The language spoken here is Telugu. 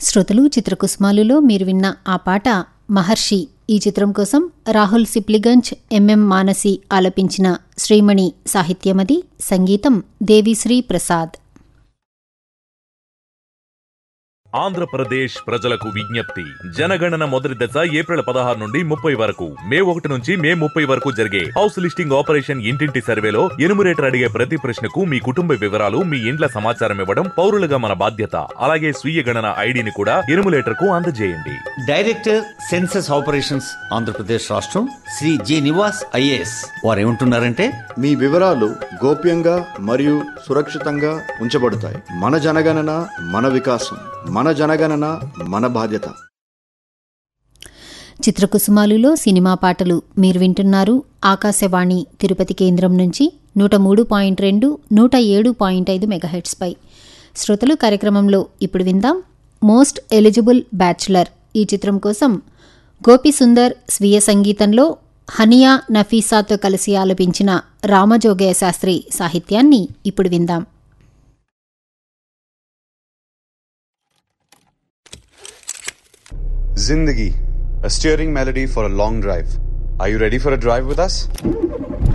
శ్రోతలు చిత్రకుసుమాలులో మీరు విన్న ఆ పాట మహర్షి ఈ చిత్రం కోసం రాహుల్ సిప్లిగంజ్ ఎంఎం మానసి ఆలపించిన శ్రీమణి సాహిత్యమది సంగీతం దేవిశ్రీ ప్రసాద్ ఆంధ్రప్రదేశ్ ప్రజలకు విజ్ఞప్తి జనగణన మొదటి దశ ఏప్రిల్ పదహారు నుండి ముప్పై వరకు మే ఒకటి నుంచి మే ముప్పై వరకు జరిగే హౌస్ లిస్టింగ్ ఆపరేషన్ ఇంటింటి సర్వేలో ఎనుమరేటర్ అడిగే ప్రతి ప్రశ్నకు మీ కుటుంబ వివరాలు మీ ఇండ్ల సమాచారం ఇవ్వడం పౌరులుగా మన బాధ్యత అలాగే స్వీయ గణన ఐడిని కూడా ఎనుమరేటర్ కు అందజేయండి డైరెక్టర్ సెన్సస్ ఆపరేషన్స్ ఆంధ్రప్రదేశ్ రాష్ట్రం శ్రీ జి నివాస్ ఐఏఎస్ వారు ఏమంటున్నారంటే మీ వివరాలు గోప్యంగా మరియు సురక్షితంగా ఉంచబడతాయి మన జనగణన మన వికాసం మన జనగణన మన బాధ్యత చిత్రకుసుమాలులో సినిమా పాటలు మీరు వింటున్నారు ఆకాశవాణి తిరుపతి కేంద్రం నుంచి నూట మూడు పాయింట్ రెండు నూట ఏడు పాయింట్ ఐదు మెగాహెట్స్పై శ్రోతలు కార్యక్రమంలో ఇప్పుడు విందాం మోస్ట్ ఎలిజిబుల్ బ్యాచులర్ ఈ చిత్రం కోసం గోపి సుందర్ స్వీయ సంగీతంలో హనియా నఫీసాతో కలిసి ఆలపించిన రామజోగయ్య శాస్త్రి సాహిత్యాన్ని ఇప్పుడు విందాం Zindagi, a steering melody for a long drive. Are you ready for a drive with us?